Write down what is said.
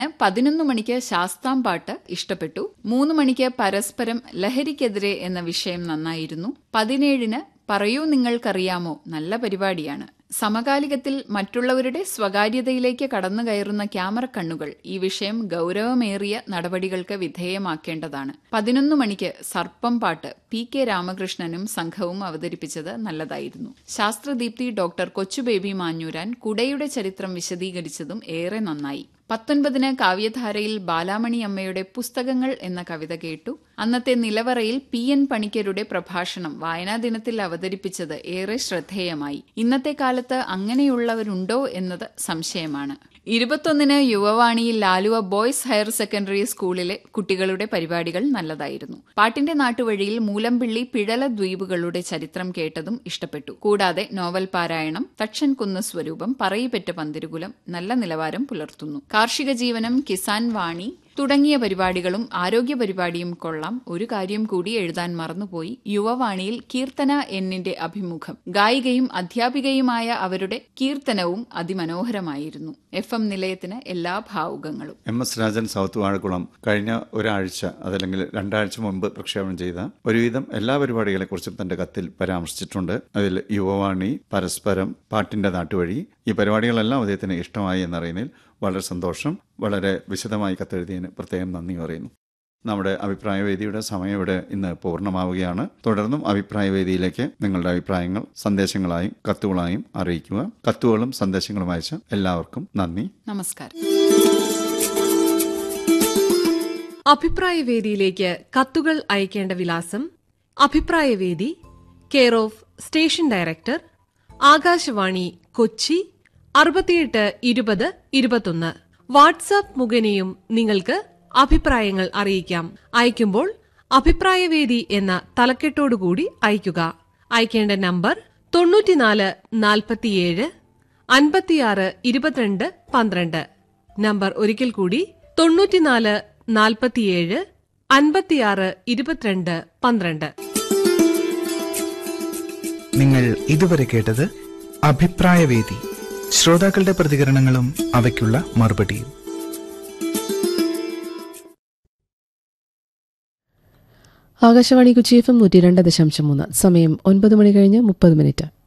പതിനൊന്ന് മണിക്ക് ശാസ്താം പാട്ട് ഇഷ്ടപ്പെട്ടു മൂന്ന് മണിക്ക് പരസ്പരം ലഹരിക്കെതിരെ എന്ന വിഷയം നന്നായിരുന്നു പതിനേഴിന് പറയൂ നിങ്ങൾക്കറിയാമോ നല്ല പരിപാടിയാണ് സമകാലികത്തിൽ മറ്റുള്ളവരുടെ സ്വകാര്യതയിലേക്ക് കടന്നു കയറുന്ന ക്യാമറ കണ്ണുകൾ ഈ വിഷയം ഗൗരവമേറിയ നടപടികൾക്ക് വിധേയമാക്കേണ്ടതാണ് പതിനൊന്ന് മണിക്ക് സർപ്പം പാട്ട് പി കെ രാമകൃഷ്ണനും സംഘവും അവതരിപ്പിച്ചത് നല്ലതായിരുന്നു ശാസ്ത്രദീപ്തി ഡോക്ടർ കൊച്ചുബേബി മാഞ്ഞൂരാൻ കുടയുടെ ചരിത്രം വിശദീകരിച്ചതും ഏറെ നന്നായി പത്തൊൻപതിന് കാവ്യധാരയിൽ ബാലാമണി അമ്മയുടെ പുസ്തകങ്ങൾ എന്ന കവിത കേട്ടു അന്നത്തെ നിലവറയിൽ പി എൻ പണിക്കരുടെ പ്രഭാഷണം വായനാ ദിനത്തിൽ അവതരിപ്പിച്ചത് ഏറെ ശ്രദ്ധേയമായി ഇന്നത്തെ കാലത്ത് അങ്ങനെയുള്ളവരുണ്ടോ എന്നത് സംശയമാണ് ഇരുപത്തൊന്നിന് യുവവാണിയിൽ ലാലുവ ബോയ്സ് ഹയർ സെക്കൻഡറി സ്കൂളിലെ കുട്ടികളുടെ പരിപാടികൾ നല്ലതായിരുന്നു പാട്ടിന്റെ നാട്ടുവഴിയിൽ മൂലമ്പിള്ളി പിഴല ദ്വീപുകളുടെ ചരിത്രം കേട്ടതും ഇഷ്ടപ്പെട്ടു കൂടാതെ നോവൽ പാരായണം തക്ഷൻ കുന്ന് സ്വരൂപം പറയിപ്പെറ്റ പന്തിരുകുലം നല്ല നിലവാരം പുലർത്തുന്നു കാർഷിക ജീവനം കിസാൻ വാണി തുടങ്ങിയ പരിപാടികളും ആരോഗ്യ പരിപാടിയും കൊള്ളാം ഒരു കാര്യം കൂടി എഴുതാൻ മറന്നുപോയി യുവവാണിയിൽ കീർത്തന എന്നിന്റെ അഭിമുഖം ഗായികയും അധ്യാപികയുമായ അവരുടെ കീർത്തനവും അതിമനോഹരമായിരുന്നു എഫ് എം നിലയത്തിന് എല്ലാ ഭാവുകങ്ങളും M S Rajan south Vazhakulam കഴിഞ്ഞ ഒരാഴ്ച അതല്ലെങ്കിൽ രണ്ടാഴ്ച മുമ്പ് പ്രക്ഷേപണം ചെയ്ത ഒരുവിധം എല്ലാ പരിപാടികളെ കുറിച്ചും തന്റെ കത്തിൽ പരാമർശിച്ചിട്ടുണ്ട് അതിൽ യുവവാണി പരസ്പരം പാട്ടിന്റെ നാട്ടുവഴി ഈ പരിപാടികളെല്ലാം അദ്ദേഹത്തിന് ഇഷ്ടമായി എന്നറിയുന്നതിൽ വളരെ സന്തോഷം വളരെ വിശദമായി കത്തെഴുതിയതിന് പ്രത്യേകം നന്ദി പറയുന്നു നമ്മുടെ അഭിപ്രായ വേദിയുടെ സമയം ഇവിടെ ഇന്ന് പൂർണ്ണമാവുകയാണ് തുടർന്നും അഭിപ്രായ വേദിയിലേക്ക് നിങ്ങളുടെ അഭിപ്രായങ്ങൾ സന്ദേശങ്ങളായും കത്തുകളായും അറിയിക്കുക കത്തുകളും സന്ദേശങ്ങളും അയച്ച എല്ലാവർക്കും നന്ദി നമസ്കാരം അഭിപ്രായ വേദിയിലേക്ക് കത്തുകൾ അയക്കേണ്ട വിലാസം അഭിപ്രായ വേദി care of station director Akashvani Kochi അറുപത്തിയെട്ട് ഇരുപത് ഇരുപത്തൊന്ന് വാട്സാപ്പ് മുഖേനയും നിങ്ങൾക്ക് അഭിപ്രായങ്ങൾ അറിയിക്കാം അയക്കുമ്പോൾ അഭിപ്രായവേദി എന്ന തലക്കെട്ടോടുകൂടി അയയ്ക്കുക അയക്കേണ്ട നമ്പർ തൊണ്ണൂറ്റിനാല് നാൽപ്പത്തിയേഴ് അൻപത്തിയാറ് ഇരുപത്തിരണ്ട് പന്ത്രണ്ട് നമ്പർ ഒരിക്കൽ കൂടി തൊണ്ണൂറ്റിനാല് നാൽപ്പത്തിയേഴ് അൻപത്തിയാറ് ഇരുപത്തിരണ്ട് പന്ത്രണ്ട് നിങ്ങൾ ഇതുവരെ കേട്ടത് അഭിപ്രായവേദി ശ്രോതാക്കളുടെ പ്രതികരണങ്ങളും അവയ്ക്കുള്ള മറുപടിയും ആകാശവാണി കൊച്ചി എഫ് എം നൂറ്റി രണ്ട് ദശാംശം മൂന്ന് സമയം ഒൻപത് മണി കഴിഞ്ഞ് മുപ്പത് മിനിറ്റ്